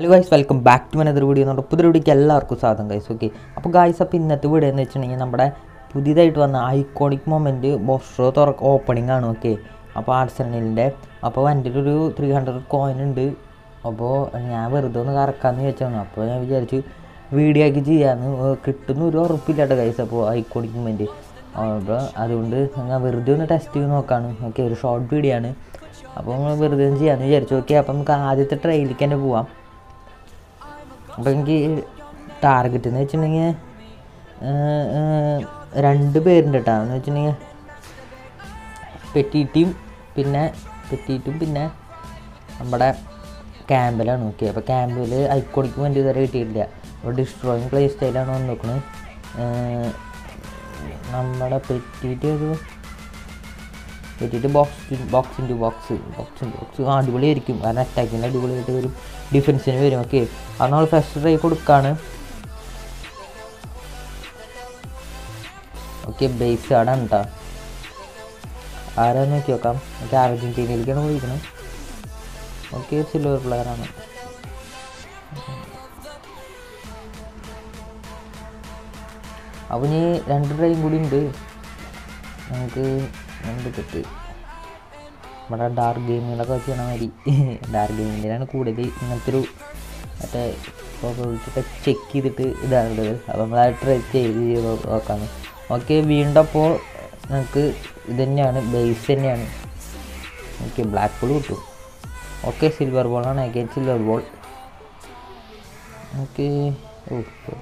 Hello guys welcome back to another video നമ്മുടെ പുതിയ വീഡിയോക്ക് എല്ലാവർക്കും സ്വാഗതം ഗൈസ് ഓക്കെ അപ്പോൾ ഗൈസ് അപ്പോൾ ഇന്നത്തെ വീഡിയോ എന്ന് വെച്ചിട്ടുണ്ടെങ്കിൽ നമ്മുടെ പുതിയതായിട്ട് വന്ന ഐക്കോണിക് മൊമെൻറ്റ് ബോസ്ട്രോ തുറക്ക ഓപ്പണിംഗ് ആണ് ഓക്കെ അപ്പോൾ ആർസണലിൻ്റെ അപ്പോൾ എൻ്റെ ഒരു ത്രീ ഹൺഡ്രഡ് കോയിൻ ഉണ്ട് അപ്പോൾ ഞാൻ വെറുതെ ഒന്ന് കറക്കാമെന്ന് വെച്ചാണ് അപ്പോൾ ഞാൻ വിചാരിച്ചു വീഡിയോ ആക്കി ചെയ്യാമെന്ന് ഏർ കിട്ടുന്ന ഒരു ഉറപ്പില്ലാട്ടോ ഗൈസ് അപ്പോൾ ഐക്കോണിക് മൊമെൻറ്റ് അപ്പോൾ അതുകൊണ്ട് ഞാൻ വെറുതെ ഒന്ന് ടെസ്റ്റ് ചെയ്ത് നോക്കാണ് ഓക്കെ ഒരു ഷോർട്ട് വീഡിയോ ആണ് അപ്പോൾ നമ്മൾ വെറുതെ ഒന്ന് ചെയ്യാമെന്ന് വിചാരിച്ചു ഓക്കെ അപ്പോൾ നമുക്ക് ആദ്യത്തെ ട്രെയിലേക്ക് തന്നെ പോവാം അപ്പോൾ എനിക്ക് ടാർഗറ്റ് എന്ന് വെച്ചിട്ടുണ്ടെങ്കിൽ രണ്ട് പേരുണ്ട് കേട്ടോ എന്ന് വെച്ചിട്ടുണ്ടെങ്കിൽ പെറ്റീറ്റും പിന്നെ പെറ്റീറ്റും പിന്നെ നമ്മുടെ ക്യാമ്പിലാണ് ഓക്കെ അപ്പോൾ ക്യാമ്പിൽ ഐക്കോണിക്ക് വേണ്ടി ഇതുവരെ കിട്ടിയിട്ടില്ല അപ്പോൾ ഡിസ്ട്രോയിങ് പ്ലേ സ്റ്റൈലാണ് വന്ന് നോക്കുന്നത് നമ്മുടെ പെറ്റീറ്റ് ഒരു പെറ്റിട്ട് box box into box box into box അടിപൊളിയായിരിക്കും കാരണം അറ്റാക്കിൻ്റെ അടിപൊളിയായിട്ട് വരും ഡിഫൻസിന് വരും ഓക്കെ അത് നമ്മൾ ഫസ്റ്റ് ട്രൈ കൊടുക്കാണ് ഓക്കെ ബേസ് കാർഡാണ് കേട്ടോ ആരാന്ന് നോക്കി നോക്കാം ഓക്കെ അർജൻറ്റീനയിലേക്കാണ് പോയിരിക്കുന്നത് ഓക്കെ സിൽവർ പ്ലെയറാണ് അപ്പോൾ ഇനി രണ്ട് ട്രൈയും കൂടി ഉണ്ട് നമുക്ക് രണ്ട് തെറ്റ് നമ്മുടെ ഡാർക്ക് ഗെയിമുകളൊക്കെ വെച്ച് ചെയ്യണ മാതിരി ഡാർക്ക് ഗെയിമിൻ്റെയാണ് കൂടുതൽ ഇങ്ങനത്തെ ഒരു മറ്റേ ചെക്ക് ചെയ്തിട്ട് ഇതാണുള്ളത് അപ്പോൾ നമ്മൾ ആ ട്രൈ ചെയ്ത് ചെയ്ത് നോക്കാണ് ഓക്കെ വീണ്ടും അപ്പോൾ നമുക്ക് ഇത് തന്നെയാണ് ബേസ് തന്നെയാണ് ഓക്കെ ബ്ലാക്ക് ബോൾ കിട്ടും ഓക്കെ സിൽവർ ബോളാണ് again silver ball okay oh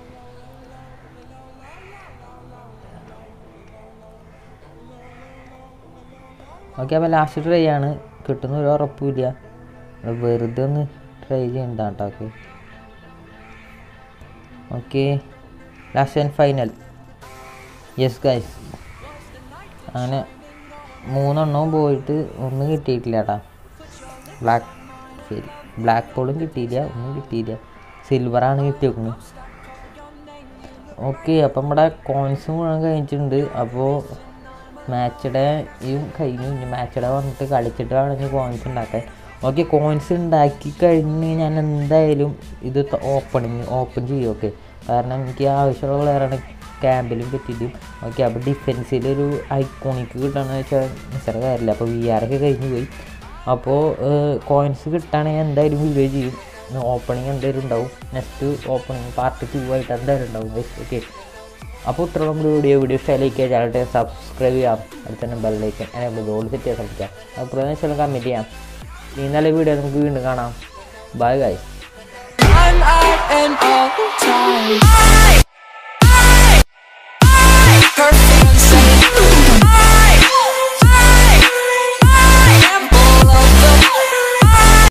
okay അപ്പോൾ ലാസ്റ്റ് ട്രൈ ആണ് കിട്ടുന്ന ഒരു ഉറപ്പില്ല വെറുതെ ഒന്ന് ട്രൈ ചെയ്യണ്ട കേട്ടോ okay okay last and final yes guys അങ്ങനെ മൂന്നെണ്ണവും പോയിട്ട് ഒന്നും കിട്ടിയിട്ടില്ല കേട്ടാ ബ്ലാക്ക് ശരി ബ്ലാക്ക് ബോളും കിട്ടിയില്ല ഒന്നും കിട്ടിയില്ല സിൽവറാണ് കിട്ടി നോക്കുന്നത് ഓക്കെ അപ്പം നമ്മുടെ കോയിൻസ് മുഴുവൻ കഴിഞ്ഞിട്ടുണ്ട് അപ്പോൾ മാച്ചയുടെ ഈ കഴിഞ്ഞു ഇനി മാച്ചയുടെ വന്നിട്ട് കളിച്ചിട്ട് വേണം ഇനി കോയിൻസ് ഉണ്ടാക്കാൻ ഓക്കെ കോയിൻസ് ഉണ്ടാക്കി കഴിഞ്ഞ് ഞാൻ എന്തായാലും ഇത് ഓപ്പണിങ് ഓപ്പൺ ചെയ്യും ഓക്കെ കാരണം എനിക്ക് ആവശ്യമുള്ള പ്ലെയറാണ് ക്യാമ്പിലും പറ്റിയിട്ടും ഓക്കെ അപ്പോൾ ഡിഫെൻസിൽ ഒരു ഐക്കോണിക്ക് കിട്ടണമെന്ന് വെച്ചാൽ നിസ്സാര കാര്യമില്ല അപ്പോൾ വി ആർ ഒക്കെ കഴിഞ്ഞ് പോയി അപ്പോൾ കോയിൻസ് കിട്ടുകയാണെങ്കിൽ എന്തായാലും വീഡിയോ ചെയ്യും ഓപ്പണിങ് എന്തായാലും ഉണ്ടാവും നെക്സ്റ്റ് ഓപ്പണിങ് പാർട്ട് ടു ആയിട്ട് എന്തായാലും ഉണ്ടാവും ഓക്കെ അപ്പോൾ ഇത്ര നമ്മൾ വീഡിയോ വീഡിയോ ഇഷ്ടമായിലേക്ക് ചാനൽ സബ്സ്ക്രൈബ് ചെയ്യാം അടുത്ത തന്നെ ബെല്ലൈക്കൻ അങ്ങനെ ഗോൾ സെറ്റ് ചെയ്യാൻ ശ്രമിക്കാം അപ്പോൾ വെച്ചാൽ കമൻറ്റ് ചെയ്യാം ഈ നല്ല വീഡിയോ നമുക്ക് വീണ്ടും കാണാം bye guys I'm out and all time.